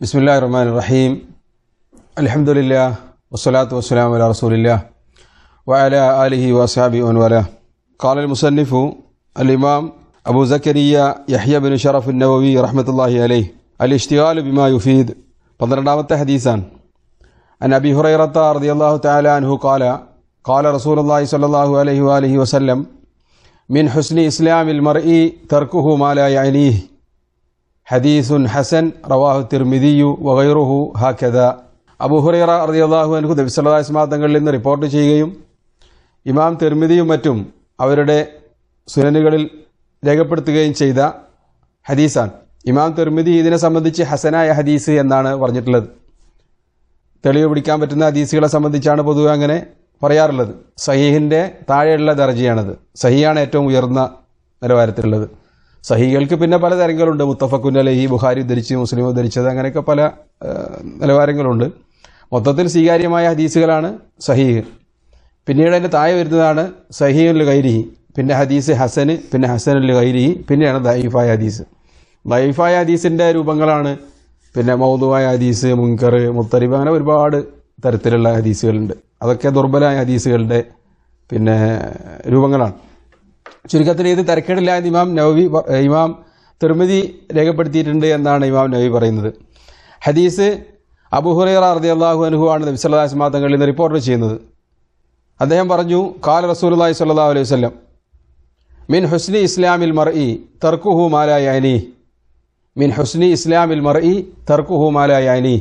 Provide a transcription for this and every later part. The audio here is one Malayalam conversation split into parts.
بسم الله الرحمن الرحيم الحمد لله والصلاة والسلام على رسول الله وعلى آله وأصحابه ومن والاه قال المصنف الإمام أبو زكريا يحيى بن شرف النووي رحمة الله عليه الاشتغال بما يفيد പന്ത്രണ്ടാമത്തെ ഹദീസാണ് عن أبي هريرة رضي الله تعالى عنه قال قال رسول الله صلى الله عليه وآله وسلم من حسن إسلام المرء تركه ما لا يعنيه ഹദീസുൻ ഹസൻ റവാഹു തിർമിദിയു വഗൈറുഹു ഹാക്കദ അബു ഹുറൈറ റളിയല്ലാഹു അൻഹു നബി സല്ലല്ലാഹു അലൈഹി വസല്ലം തങ്ങളിൽ നിന്ന് റിപ്പോർട്ട് ചെയ്യുകയും ഇമാം തിർമിദിയും മറ്റും അവരുടെ സുനനുകളിൽ രേഖപ്പെടുത്തുകയും ചെയ്ത ഹദീസാണ് ഇമാം തിർമിദി ഇതിനെ സംബന്ധിച്ച് ഹസനായ ഹദീസ് എന്നാണ് പറഞ്ഞിട്ടുള്ളത് തെളിവ് പിടിക്കാൻ പറ്റുന്ന ഹദീസുകളെ സംബന്ധിച്ചാണ് പൊതുവെ അങ്ങനെ പറയാറുള്ളത് സഹീഹിൻ്റെ താഴെയുള്ള ദർജയാണത് സഹിയാണ് ഏറ്റവും ഉയർന്ന നിലവാരത്തിലുള്ളത് സഹികൾക്ക് പിന്നെ പല തരങ്ങളുണ്ട് മുത്തഫക്കുൻ അലഹി ബുഖാരി ഉദ്ധരിച്ച് മുസ്ലിം ഉദ്ധരിച്ചത് അങ്ങനെയൊക്കെ പല ഏഹ്, നിലവാരങ്ങളുണ്ട് മൊത്തത്തിൽ സ്വീകാര്യമായ ഹദീസുകളാണ് സഹീഹ് പിന്നീട് അതിൻ്റെ താഴെ വരുന്നതാണ് സഹീഉൽ ഗൈരിഹി പിന്നെ ഹദീസ് ഹസന് പിന്നെ ഹസനുൽ ഗൈരിഹി പിന്നെയാണ് ദൈഫായ ഹദീസ് ദൈഫായ ഹദീസിൻ്റെ രൂപങ്ങളാണ് പിന്നെ മൗതുവായ ഹദീസ് മുൻകർ മുത്തരിബ് അങ്ങനെ ഒരുപാട് തരത്തിലുള്ള ഹദീസുകളുണ്ട് അതൊക്കെ ദുർബലമായ ഹദീസുകളുടെ പിന്നെ രൂപങ്ങളാണ് ചുരുക്കത്തിൽ ഇത് തരക്കേടില്ല എന്ന് ഇമാം നവവി പ- ഇമാം തിരുമതി രേഖപ്പെടുത്തിയിട്ടുണ്ട് എന്നാണ് ഇമാം നവവി പറയുന്നത് ഹദീസ് അബുഹുറൈറ റതി അള്ളാഹു അനുഹു ആണ് നബി സല്ലല്ലാഹു അലൈഹി വസല്ലം തങ്ങളിൽ നിന്ന് റിപ്പോർട്ട് ചെയ്യുന്നത് അദ്ദേഹം പറഞ്ഞു കാല റസൂലുള്ളാഹി സ്വല്ലല്ലാഹു അലൈഹി വസല്ലം മിൻ ഹുസ്നി ഇസ്ലാമിൽ മർഇ തർക്കുഹു മാലാ യഅനി മിൻ ഹുസ്നി ഇസ്ലാമിൽ മർഇ തർക്കുഹു മാലാ യഅനി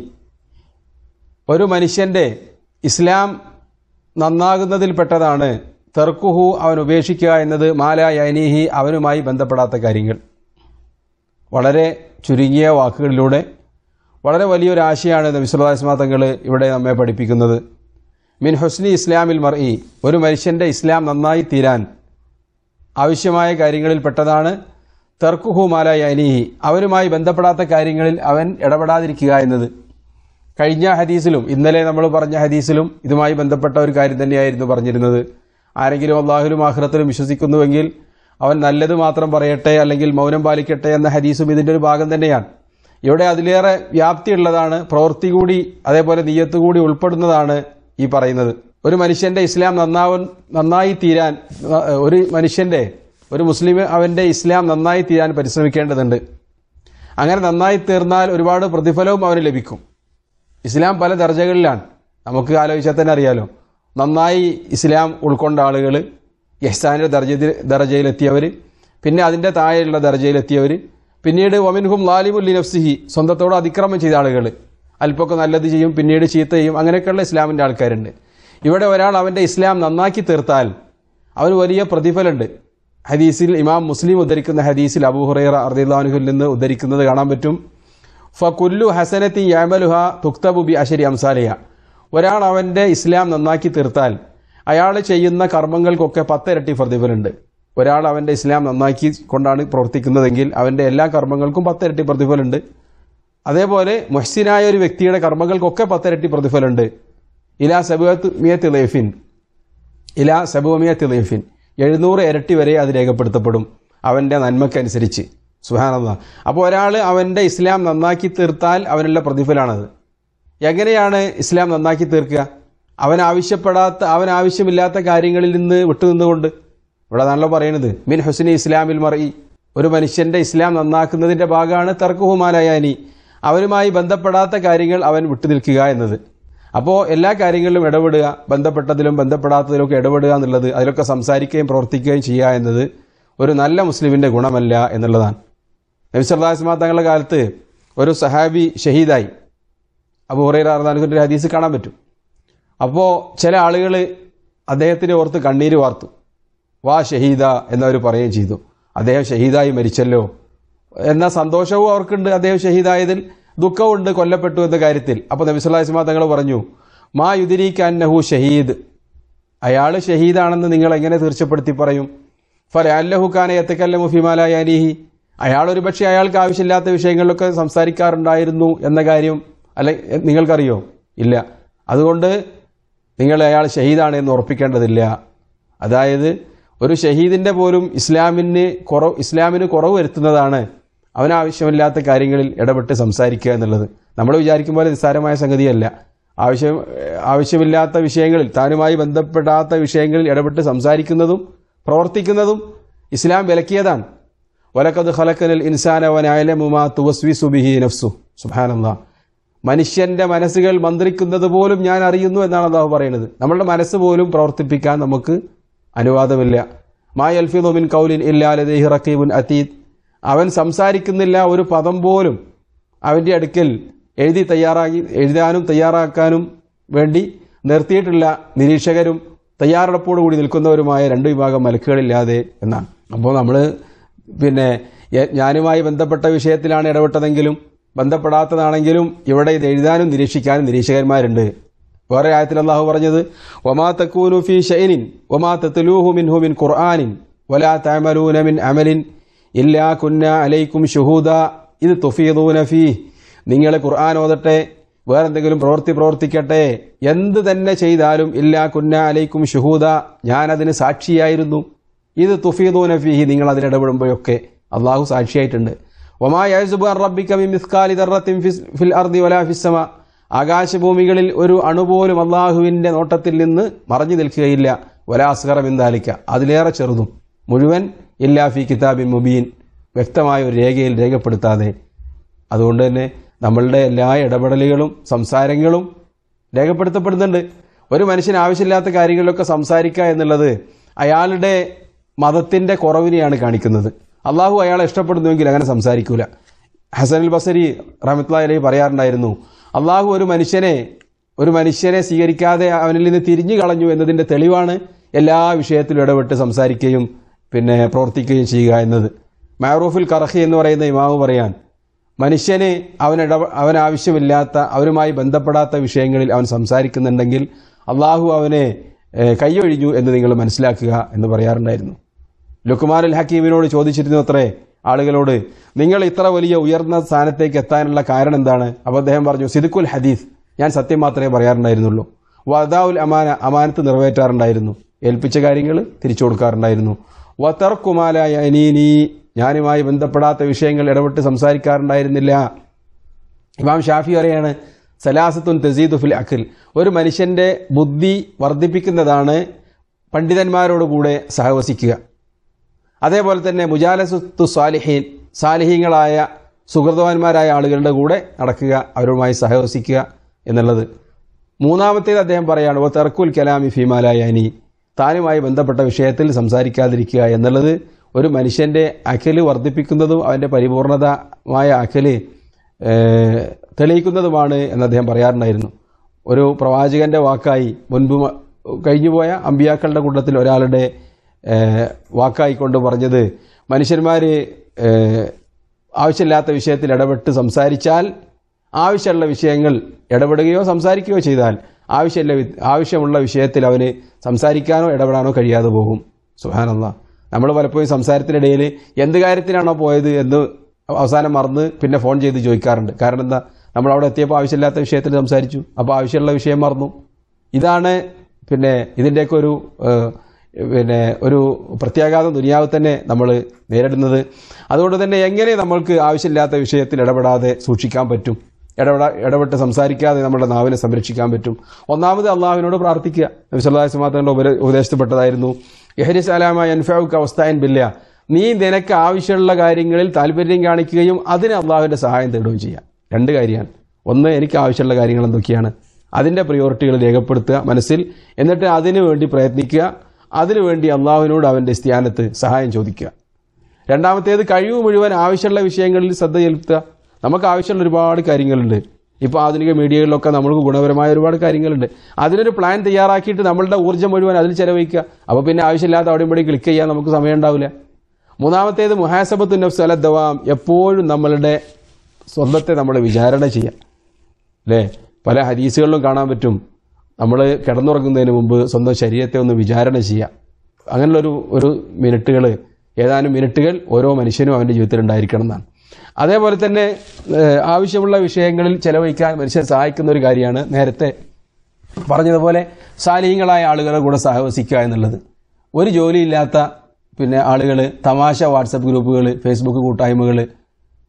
ഒരു മനുഷ്യൻ്റെ ഇസ്ലാം നന്നാകുന്നതിൽപ്പെട്ടതാണ് തെർക്കുഹു അവൻ ഉപേക്ഷിക്കുക എന്നത് മാല യനീഹി അവനുമായി ബന്ധപ്പെടാത്ത കാര്യങ്ങൾ വളരെ ചുരുങ്ങിയ വാക്കുകളിലൂടെ വളരെ വലിയൊരു ആശയമാണ് നബിസുല്ലാസ്മാ തങ്ങൾ ഇവിടെ നമ്മെ പഠിപ്പിക്കുന്നത് മിൻ ഹുസ്നി ഇസ്ലാമിൽ മർഇ ഒരു മനുഷ്യൻ്റെ ഇസ്ലാം നന്നായി തീരാൻ ആവശ്യമായ കാര്യങ്ങളിൽ പെട്ടതാണ് തെർക്കുഹു മാല യനീഹി അവനുമായി ബന്ധപ്പെടാത്ത കാര്യങ്ങളിൽ അവൻ ഇടപെടാതിരിക്കുക എന്നത് കഴിഞ്ഞ ഹദീസിലും ഇന്നലെ നമ്മൾ പറഞ്ഞ ഹദീസിലും ഇതുമായി ബന്ധപ്പെട്ട ഒരു കാര്യം തന്നെയായിരുന്നു പറഞ്ഞിരുന്നത് ആരെങ്കിലും അള്ളാഹുലും ആഹ്റത്തിലും വിശ്വസിക്കുന്നുവെങ്കിൽ അവൻ നല്ലത് മാത്രം പറയട്ടെ അല്ലെങ്കിൽ മൗനം പാലിക്കട്ടെ എന്ന ഹദീസും ഇതിൻ്റെ ഒരു ഭാഗം തന്നെയാണ് ഇവിടെ അതിലേറെ വ്യാപ്തിയുള്ളതാണ് പ്രവൃത്തി കൂടി അതേപോലെ നീയത്ത് കൂടി ഉൾപ്പെടുന്നതാണ് ഈ പറയുന്നത് ഒരു മനുഷ്യന്റെ ഇസ്ലാം നന്നാവൻ നന്നായി തീരാൻ ന- ഒരു മനുഷ്യന്റെ ഒരു മുസ്ലിം അവന്റെ ഇസ്ലാം നന്നായി തീരാൻ പരിശ്രമിക്കേണ്ടതുണ്ട് അങ്ങനെ നന്നായി തീർന്നാൽ ഒരുപാട് പ്രതിഫലവും അവന് ലഭിക്കും ഇസ്ലാം പല ദർജകളിലാണ് നമുക്ക് ആലോചിച്ചാൽ തന്നെ അറിയാലോ നന്നായി ഇസ്ലാം ഉൾക്കൊണ്ട ആളുകൾ യഹ്സാനിൻ്റെ ദർജ ദർജയിലെത്തിയവർ പിന്നെ അതിൻ്റെ താഴെയുള്ള ദർജയിലെത്തിയവർ പിന്നീട് ഒമിൻഹും ലാലിമുല്ലി നഫ്സിഹി സ്വന്തത്തോട് അതിക്രമം ചെയ്ത ആളുകൾ അല്പമൊക്കെ നല്ലത് ചെയ്യും പിന്നീട് ചീത്ത ചെയ്യും അങ്ങനെയൊക്കെയുള്ള ഇസ്ലാമിൻ്റെ ആൾക്കാരുണ്ട് ഇവിടെ ഒരാൾ അവൻ്റെ ഇസ്ലാം നന്നാക്കി തീർത്താൽ അവന് വലിയ പ്രതിഫലമുണ്ട് ഹദീസിൽ ഇമാം മുസ്ലിം ഉദ്ധരിക്കുന്ന ഹദീസിൽ അബൂ ഹുറൈറ അർദില്ലാഹുവിൽ നിന്ന് ഉദ്ധരിക്കുന്നത് കാണാൻ പറ്റും ഫകുല്ലു ഹസനത്തി യാമലുഹ തുക്തബു ബി അശരി അംസാലിയ ഒരാൾ അവൻ്റെ ഇസ്ലാം നന്നാക്കി തീർത്താൽ അയാൾ ചെയ്യുന്ന കർമ്മങ്ങൾക്കൊക്കെ പത്തിരട്ടി പ്രതിഫലമുണ്ട് ഒരാൾ അവൻ്റെ ഇസ്ലാം നന്നാക്കി കൊണ്ടാണ് പ്രവർത്തിക്കുന്നതെങ്കിൽ അവൻ്റെ എല്ലാ കർമ്മങ്ങൾക്കും പത്തിരട്ടി പ്രതിഫലമുണ്ട് അതേപോലെ മുഹ്സിനായ ഒരു വ്യക്തിയുടെ കർമ്മങ്ങൾക്കൊക്കെ പത്തിരട്ടി പ്രതിഫലമുണ്ട് ഇലാ സബുഅത്ത് മിയത്ത് ലേഫിൻ ഇലാ സബുമിയത്ത് ലേഫിൻ എഴുന്നൂറ് ഇരട്ടി വരെ അത് രേഖപ്പെടുത്തപ്പെടും അവൻ്റെ നന്മക്കനുസരിച്ച് സുഹാനന്ദ അപ്പോൾ ഒരാൾ അവൻ്റെ ഇസ്ലാം നന്നാക്കി തീർത്താൽ അവനുള്ള പ്രതിഫലമാണത് എങ്ങനെയാണ് ഇസ്ലാം നന്നാക്കി തീർക്കുക അവൻ ആവശ്യപ്പെടാത്ത അവൻ ആവശ്യമില്ലാത്ത കാര്യങ്ങളിൽ നിന്ന് വിട്ടുനിന്നുകൊണ്ട് ഇവിടെ നല്ല പറയുന്നത് മിൻ ഹുസ്നി ഇസ്ലാമിൽ മറി ഒരു മനുഷ്യന്റെ ഇസ്ലാം നന്നാക്കുന്നതിന്റെ ഭാഗമാണ് തർക്കുഹുമാലയാനി അവനുമായി ബന്ധപ്പെടാത്ത കാര്യങ്ങൾ അവൻ വിട്ടുനിൽക്കുക എന്നത് അപ്പോൾ എല്ലാ കാര്യങ്ങളിലും ഇടപെടുക ബന്ധപ്പെട്ടതിലും ബന്ധപ്പെടാത്തതിലൊക്കെ ഇടപെടുക എന്നുള്ളത് അതിലൊക്കെ സംസാരിക്കുകയും പ്രവർത്തിക്കുകയും ചെയ്യുക എന്നത് ഒരു നല്ല മുസ്ലിമിന്റെ ഗുണമല്ല എന്നുള്ളതാണ് നബി സല്ലല്ലാഹു അലൈഹി വസല്ലം തങ്ങളുടെ കാലത്ത് ഒരു സഹാബി ഷഹീദായി അബൂ ഹുറൈറ റളിയല്ലാഹു ഒരു ഹദീസ് കാണാൻ പറ്റും അപ്പോൾ ചില ആളുകൾ അദ്ദേഹത്തിനെ ഓർത്ത് കണ്ണീര് വാർത്തു വാ ഷഹീദ എന്നവർ പറയുകയും ചെയ്തു അദ്ദേഹം ഷഹീദായി മരിച്ചല്ലോ എന്ന സന്തോഷവും അവർക്കുണ്ട് അദ്ദേഹം ഷഹീദായതിൽ ദുഃഖമുണ്ട് കൊല്ലപ്പെട്ടു എന്ന കാര്യത്തിൽ അപ്പോൾ നബി സല്ലല്ലാഹു അലൈഹി വസല്ലം തങ്ങൾ പറഞ്ഞു മാ യുദിരിക്കന്നഹു ഷഹീദ് അയാൾ ഷഹീദാണെന്ന് നിങ്ങൾ എങ്ങനെ തീർച്ചപ്പെടുത്തി പറയും ഫലഹു ഖാന എത്തക്കല്ലമു ഫിമാലായാനിഹി അയാൾ ഒരുപക്ഷെ അയാൾക്ക് ആവശ്യമില്ലാത്ത വിഷയങ്ങളിലൊക്കെ സംസാരിക്കാറുണ്ടായിരുന്നു എന്ന കാര്യം അല്ലെ നിങ്ങൾക്കറിയോ ഇല്ല അതുകൊണ്ട് നിങ്ങൾ അയാൾ ഷഹീദാണ് എന്ന് ഉറപ്പിക്കേണ്ടതില്ല അതായത് ഒരു ഷഹീദിന്റെ പോലും ഇസ്ലാമിന് കുറവ് ഇസ്ലാമിന് കുറവ് വരുത്തുന്നതാണ് അവനാവശ്യമില്ലാത്ത കാര്യങ്ങളിൽ ഇടപെട്ട് സംസാരിക്കുക എന്നുള്ളത് നമ്മൾ വിചാരിക്കും പോലെ നിസ്സാരമായ സംഗതിയല്ല ആവശ്യം ആവശ്യമില്ലാത്ത വിഷയങ്ങളിൽ താനുമായി ബന്ധപ്പെടാത്ത വിഷയങ്ങളിൽ ഇടപെട്ട് സംസാരിക്കുന്നതും പ്രവർത്തിക്കുന്നതും ഇസ്ലാം വിലക്കിയതാണ് വലക്കത് ഖലക്കനൽ ഇൻസാന വനായലമുമാ തുവസ്വി സുബിഹി നഫ്സു സുബാനല്ലാ മനുഷ്യന്റെ മനസ്സുകൾ മന്ത്രിക്കുന്നത് പോലും ഞാൻ അറിയുന്നു എന്നാണ് അള്ളാഹു പറയുന്നത് നമ്മളുടെ മനസ്സ് പോലും പ്രവർത്തിപ്പിക്കാൻ നമുക്ക് അനുവാദമില്ല മായ അൽഫിദുമിൻ കൗലിൻ ഇല്ലാലദേഹി റക്കീബുൻ അതീത് അവൻ സംസാരിക്കുന്നില്ല ഒരു പദം പോലും അവൻ്റെ അടുക്കൽ എഴുതി തയ്യാറാക്കി എഴുതാനും തയ്യാറാക്കാനും വേണ്ടി നിർത്തിയിട്ടുള്ള നിരീക്ഷകരും തയ്യാറെടുപ്പോടുകൂടി നിൽക്കുന്നവരുമായ രണ്ട് വിഭാഗം മലക്കുകളില്ലാതെ എന്നാണ് അപ്പോൾ നമ്മൾ പിന്നെ എ- ഞാനുമായി ബന്ധപ്പെട്ട വിഷയത്തിലാണ് ഇടപെട്ടതെങ്കിലും ബന്ധപ്പെടാത്തതാണെങ്കിലും ഇവിടെ ഇത് എഴുതാനും നിരീക്ഷിക്കാനും നിരീക്ഷകന്മാരുണ്ട് വേറെ ആയത്തിൽ അള്ളാഹു പറഞ്ഞത് ഒമാ തക്കൂനു ഫി ഷൈനിൻ ഒമാ തത്ലൂഹു മിൻഹു മിൻ ഖുർആനിൻ വലാ തഅമലൂന മിൻ അമലിൻ ഇല്ലാ കുന്ന അലൈക്കും ഷുഹൂദ ഇത് തുഫീദൂന ഫീ നിങ്ങൾ ഖുർആൻ ഓതട്ടെ വേറെന്തെങ്കിലും പ്രവൃത്തി പ്രവർത്തിക്കട്ടെ എന്ത് തന്നെ ചെയ്താലും ഇല്ലാ കുന്ന അലൈക്കും ഷുഹൂദ ഞാനതിന് സാക്ഷിയായിരുന്നു ഇത് തുഫീദൂന ഫീഹി നിങ്ങൾ അതിലിടപെടുമ്പോഴൊക്കെ അള്ളാഹു സാക്ഷിയായിട്ടുണ്ട് ഒമാ യസുബു റബ്ബിക മിൻ മിസ്കാലി ദർറത്തിൻ ഫിസ്- ഫിൽ അർദി വലാ ഫിസ്സമ ആകാശഭൂമികളിൽ ഒരു അണുപോലും അള്ളാഹുവിന്റെ നോട്ടത്തിൽ നിന്ന് മറഞ്ഞു നിൽക്കുകയില്ല വലാസ്കറം എന്താലിക്ക അതിലേറെ ചെറുതും മുഴുവൻ ഇല്ലാ ഫി കിതാബിൻ മുബീൻ വ്യക്തമായ ഒരു രേഖയിൽ രേഖപ്പെടുത്താതെ അതുകൊണ്ട് തന്നെ നമ്മളുടെ എല്ലാ ഇടപെടലുകളും സംസാരങ്ങളും രേഖപ്പെടുത്തപ്പെടുന്നുണ്ട് ഒരു മനുഷ്യന് ആവശ്യമില്ലാത്ത കാര്യങ്ങളിലൊക്കെ സംസാരിക്കുക എന്നുള്ളത് അയാളുടെ മതത്തിന്റെ കുറവിനെയാണ് കാണിക്കുന്നത് അള്ളാഹു അയാളെ ഇഷ്ടപ്പെടുന്നുവെങ്കിൽ അങ്ങനെ സംസാരിക്കൂല ഹസൻ അൽ ബസരി റഹമത്തുള്ള അലൈഹി പറയാറുണ്ടായിരുന്നു അള്ളാഹു ഒരു മനുഷ്യനെ ഒരു മനുഷ്യനെ സ്വീകരിക്കാതെ അവനിൽ നിന്ന് തിരിഞ്ഞു കളഞ്ഞു എന്നതിന്റെ തെളിവാണ് എല്ലാ വിഷയത്തിലും ഇടപെട്ട് സംസാരിക്കുകയും പിന്നെ പ്രവർത്തിക്കുകയും ചെയ്യുക എന്നത് മാറൂഫുൽ കറഹി എന്ന് പറയുന്ന ഇമാവ് പറയാൻ മനുഷ്യന് അവനിട അവൻ ആവശ്യമില്ലാത്ത അവരുമായി ബന്ധപ്പെടാത്ത വിഷയങ്ങളിൽ അവൻ സംസാരിക്കുന്നുണ്ടെങ്കിൽ അള്ളാഹു അവനെ ഏഹ്, കൈയൊഴിഞ്ഞു എന്ന് നിങ്ങൾ മനസ്സിലാക്കുക എന്ന് പറയാറുണ്ടായിരുന്നു ലുക്കുമാർ അൽ ഹക്കീമിനോട് ചോദിച്ചിരുന്നു അത്രേ ആളുകളോട് നിങ്ങൾ ഇത്ര വലിയ ഉയർന്ന സ്ഥാനത്തേക്ക് എത്താനുള്ള കാരണം എന്താണ് അപ്പോൾ അദ്ദേഹം പറഞ്ഞു സിദുക്കുൽ ഹദീസ് ഞാൻ സത്യം മാത്രമേ പറയാറുണ്ടായിരുന്നുള്ളൂ വദാഉൽ അമാന അമാനത്ത് നിറവേറ്റാറുണ്ടായിരുന്നു ഏൽപ്പിച്ച കാര്യങ്ങൾ തിരിച്ചു കൊടുക്കാറുണ്ടായിരുന്നു വതർക്കുമാലായ അനീനി ഞാനുമായി ബന്ധപ്പെടാത്ത വിഷയങ്ങൾ ഇടപെട്ട് സംസാരിക്കാറുണ്ടായിരുന്നില്ല ഇമാം ഷാഫി പറയാണ് സലാസത്തുൻ തസീദു ഫിൽ അഖിൽ ഒരു മനുഷ്യന്റെ ബുദ്ധി വർദ്ധിപ്പിക്കുന്നതാണ് പണ്ഡിതന്മാരോട് കൂടെ സഹവസിക്കുക അതേപോലെ തന്നെ മുജാലസുത്തു സാലിഹീൻ സാലിഹീങ്ങളായ സുഹൃതവാന്മാരായ ആളുകളുടെ കൂടെ നടക്കുക അവരുമായി സഹവസിക്കുക എന്നുള്ളത് മൂന്നാമത്തേത് അദ്ദേഹം പറയാണ് ഓ തെർക്കുൽ കലാമി ഫീമാലായാനി താനുമായി ബന്ധപ്പെട്ട വിഷയത്തിൽ സംസാരിക്കാതിരിക്കുക എന്നുള്ളത് ഒരു മനുഷ്യന്റെ അഖല് വർദ്ധിപ്പിക്കുന്നതും അവന്റെ പരിപൂർണതമായ അഖല് ഏഹ്, തെളിയിക്കുന്നതുമാണ് എന്ന് അദ്ദേഹം പറയാറുണ്ടായിരുന്നു ഒരു പ്രവാചകന്റെ വാക്കായി മുൻപ് മ- കഴിഞ്ഞുപോയ അമ്പിയാക്കളുടെ കൂട്ടത്തിൽ ഒരാളുടെ ഏഹ്, വാക്കായിക്കൊണ്ട് പറഞ്ഞത് മനുഷ്യന്മാർ ആവശ്യമില്ലാത്ത വിഷയത്തിൽ ഇടപെട്ട് സംസാരിച്ചാൽ ആവശ്യമുള്ള വിഷയങ്ങൾ ഇടപെടുകയോ സംസാരിക്കുകയോ ചെയ്താൽ ആവശ്യമില്ല വി- ആവശ്യമുള്ള വിഷയത്തിൽ അവന് സംസാരിക്കാനോ ഇടപെടാനോ കഴിയാതെ പോകും സുഹാനല്ല നമ്മൾ പലപ്പോഴും സംസാരത്തിനിടയിൽ എന്ത് കാര്യത്തിനാണോ പോയത് എന്ന് അവസാനം മറന്ന് പിന്നെ ഫോൺ ചെയ്ത് ചോദിക്കാറുണ്ട് കാരണം എന്താ നമ്മൾ അവിടെ എത്തിയപ്പോൾ ആവശ്യമില്ലാത്ത വിഷയത്തിൽ സംസാരിച്ചു അപ്പോൾ ആവശ്യമുള്ള വിഷയം മറന്നു ഇതാണ് പിന്നെ ഇതിൻ്റെയൊക്കെ ഒരു ഏഹ്, പിന്നെ ഒരു പ്രത്യാഘാതം ദുനിയാവ് തന്നെ നമ്മൾ നേരിടുന്നത് അതുകൊണ്ട് തന്നെ എങ്ങനെ നമ്മൾക്ക് ആവശ്യമില്ലാത്ത വിഷയത്തിൽ ഇടപെടാതെ സൂക്ഷിക്കാൻ പറ്റും ഇടപെടാ ഇടപെട്ട് സംസാരിക്കാതെ നമ്മുടെ നാവിനെ സംരക്ഷിക്കാൻ പറ്റും ഒന്നാമത് അള്ളാഹുവിനോട് പ്രാർത്ഥിക്കുക നബിസ്വല്ലാസ്മാങ്ങളുടെ ഉപര ഉപദേശത്തിൽപ്പെട്ടതായിരുന്നു എഹരിസ് അലാമ എൻഫാവുക്ക് അവസ്ഥായൻ ബില്ല നീ നിനക്ക് ആവശ്യമുള്ള കാര്യങ്ങളിൽ താല്പര്യം കാണിക്കുകയും അതിന് അള്ളാഹുവിന്റെ സഹായം തേടുകയും ചെയ്യാം രണ്ട് കാര്യമാണ് ഒന്ന് എനിക്ക് ആവശ്യമുള്ള കാര്യങ്ങൾ എന്തൊക്കെയാണ് അതിന്റെ പ്രിയോറിറ്റികൾ രേഖപ്പെടുത്തുക മനസ്സിൽ എന്നിട്ട് അതിനു വേണ്ടി പ്രയത്നിക്കുക അതിനുവേണ്ടി അള്ളാഹുവിനോട് അവന്റെ സ്ഥാനത്ത് സഹായം ചോദിക്കുക രണ്ടാമത്തേത് കഴിവ് മുഴുവൻ ആവശ്യമുള്ള വിഷയങ്ങളിൽ ശ്രദ്ധ ചെലുത്തുക നമുക്ക് ആവശ്യമുള്ള ഒരുപാട് കാര്യങ്ങളുണ്ട് ഇപ്പോൾ ആധുനിക മീഡിയകളിലൊക്കെ നമുക്ക് ഗുണപരമായ ഒരുപാട് കാര്യങ്ങളുണ്ട് അതിനൊരു പ്ലാൻ തയ്യാറാക്കിയിട്ട് നമ്മളുടെ ഊർജ്ജം മുഴുവൻ അതിൽ ചെലവഴിക്കുക അപ്പോൾ പിന്നെ ആവശ്യമില്ലാത്ത അവിടെ ഇവിടെ ക്ലിക്ക് ചെയ്യാൻ നമുക്ക് സമയം ഉണ്ടാവില്ല മൂന്നാമത്തേത് മുഹാസബത്തു നഫ്സ് അല ദവാം എപ്പോഴും നമ്മളുടെ സ്വന്തത്തെ നമ്മൾ വിചാരണ ചെയ്യാം അല്ലേ പല ഹദീസുകളിലും കാണാൻ പറ്റും നമ്മൾ കിടന്നുറങ്ങുന്നതിന് മുമ്പ് സ്വന്തം ശരീരത്തെ ഒന്ന് വിചാരണ ചെയ്യാം അങ്ങനെയുള്ളൊരു ഒരു മിനിറ്റുകൾ ഏതാനും മിനിറ്റുകൾ ഓരോ മനുഷ്യനും അവൻ്റെ ജീവിതത്തിൽ ഉണ്ടായിരിക്കണം എന്നാണ് അതേപോലെ തന്നെ ഏഹ്, ആവശ്യമുള്ള വിഷയങ്ങളിൽ ചെലവഴിക്കാൻ മനുഷ്യൻ സഹായിക്കുന്ന ഒരു കാര്യമാണ് നേരത്തെ പറഞ്ഞതുപോലെ സാലിഹ്യങ്ങളായ ആളുകളുടെ കൂടെ സഹവസിക്കുക എന്നുള്ളത് ഒരു ജോലിയില്ലാത്ത പിന്നെ ആളുകൾ തമാശ വാട്സപ്പ് ഗ്രൂപ്പുകൾ ഫേസ്ബുക്ക് കൂട്ടായ്മകൾ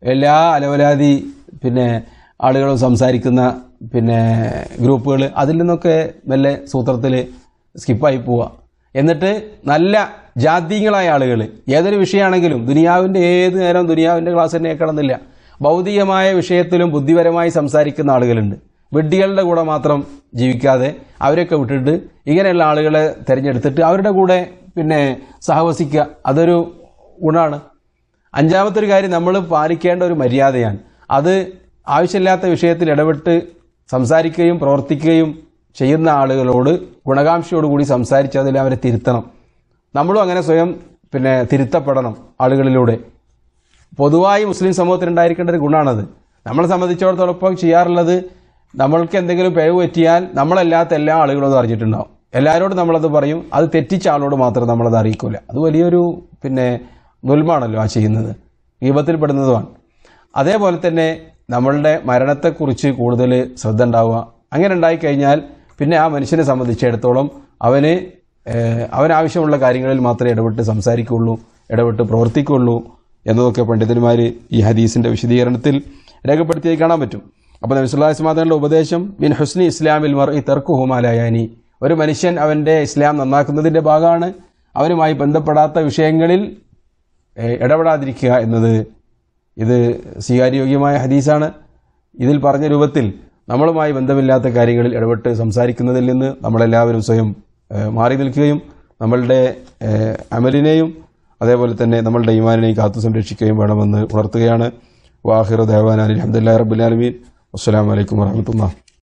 എല്ലാ അലവലാതി പിന്നെ ആളുകളും സംസാരിക്കുന്ന പിന്നെ ഗ്രൂപ്പുകൾ അതിൽ നിന്നൊക്കെ മെല്ലെ സൂത്രത്തിൽ സ്കിപ്പായി പോവുക എന്നിട്ട് നല്ല ജാതീയങ്ങളായ ആളുകൾ ഏതൊരു വിഷയമാണെങ്കിലും ദുനിയാവിൻ്റെ ഏത് നേരം ദുനിയാവിൻ്റെ ക്ലാസ് തന്നെ കേൾക്കണമെന്നില്ല ഭൗതികമായ വിഷയത്തിലും ബുദ്ധിപരമായി സംസാരിക്കുന്ന ആളുകളുണ്ട് വിഡ്ഢികളുടെ കൂടെ മാത്രം ജീവിക്കാതെ അവരൊക്കെ വിട്ടിട്ട് ഇങ്ങനെയുള്ള ആളുകളെ തിരഞ്ഞെടുത്തിട്ട് അവരുടെ കൂടെ പിന്നെ സഹവസിക്കുക അതൊരു ഗുണമാണ് അഞ്ചാമത്തെ ഒരു കാര്യം നമ്മൾ പാലിക്കേണ്ട ഒരു മര്യാദയാണ് അത് ആവശ്യമില്ലാത്ത വിഷയത്തിൽ ഇടപെട്ട് സംസാരിക്കുകയും പ്രവർത്തിക്കുകയും ചെയ്യുന്ന ആളുകളോട് ഗുണകാംക്ഷയോടുകൂടി സംസാരിച്ച് അതിൽ അവരെ തിരുത്തണം നമ്മളും അങ്ങനെ സ്വയം പിന്നെ തിരുത്തപ്പെടണം ആളുകളിലൂടെ പൊതുവായി മുസ്ലിം സമൂഹത്തിൽ ഉണ്ടായിരിക്കേണ്ട ഒരു ഗുണമാണത് നമ്മളെ സംബന്ധിച്ചിടത്തോളം ഇപ്പം ചെയ്യാറുള്ളത് നമ്മൾക്ക് എന്തെങ്കിലും പിഴവ് പറ്റിയാൽ നമ്മളല്ലാത്ത എല്ലാ ആളുകളും അത് അറിഞ്ഞിട്ടുണ്ടാവും എല്ലാവരോടും നമ്മളത് പറയും അത് തെറ്റിച്ച ആളോട് മാത്രം നമ്മളത് അറിയിക്കൂല അത് വലിയൊരു പിന്നെ ദുൽമാണല്ലോ ആ ചെയ്യുന്നത് വിപത്തിൽപ്പെടുന്നതുമാണ് അതേപോലെ തന്നെ നമ്മളുടെ മരണത്തെക്കുറിച്ച് കൂടുതൽ ശ്രദ്ധ ഉണ്ടാവുക അങ്ങനെ ഉണ്ടായിക്കഴിഞ്ഞാൽ പിന്നെ ആ മനുഷ്യനെ സംബന്ധിച്ചിടത്തോളം അവന് ഏഹ്, അവനാവശ്യമുള്ള കാര്യങ്ങളിൽ മാത്രമേ ഇടപെട്ട് സംസാരിക്കുള്ളൂ ഇടപെട്ട് പ്രവർത്തിക്കുള്ളൂ എന്നതൊക്കെ പണ്ഡിതന്മാർ ഈ ഹദീസിന്റെ വിശദീകരണത്തിൽ രേഖപ്പെടുത്തിയായി കാണാൻ പറ്റും അപ്പോൾ നബിസുല്ലാസ്മാതങ്ങളുടെ ഉപദേശം മിൻ ഹുസ്നി ഇസ്ലാമിൽ മർ ഇ തർക്കുഹുമാലയാനി ഒരു മനുഷ്യൻ അവന്റെ ഇസ്ലാം നന്നാക്കുന്നതിന്റെ ഭാഗമാണ് അവരുമായി ബന്ധപ്പെടാത്ത വിഷയങ്ങളിൽ ഏഹ്, ഇടപെടാതിരിക്കുക എന്നത് ഇത് സ്വീകാര്യോഗ്യമായ ഹദീസാണ് ഇതിൽ പറഞ്ഞ രൂപത്തിൽ നമ്മളുമായി ബന്ധമില്ലാത്ത കാര്യങ്ങളിൽ ഇടപെട്ട് സംസാരിക്കുന്നതിൽ നിന്ന് നമ്മളെല്ലാവരും സ്വയം ഏഹ്, മാറി നിൽക്കുകയും നമ്മളുടെ ഏഹ്, അമലിനെയും അതേപോലെ തന്നെ നമ്മളുടെ ഈമാനിനെയും കാത്തു സംരക്ഷിക്കുകയും വേണമെന്ന് ഉണർത്തുകയാണ് വാഹിർ ദേവാൻ അലഹമുല്ലാ റബുലാലമീൻ അസ്സാം വലൈക്കും വാഹമത്തുള്ള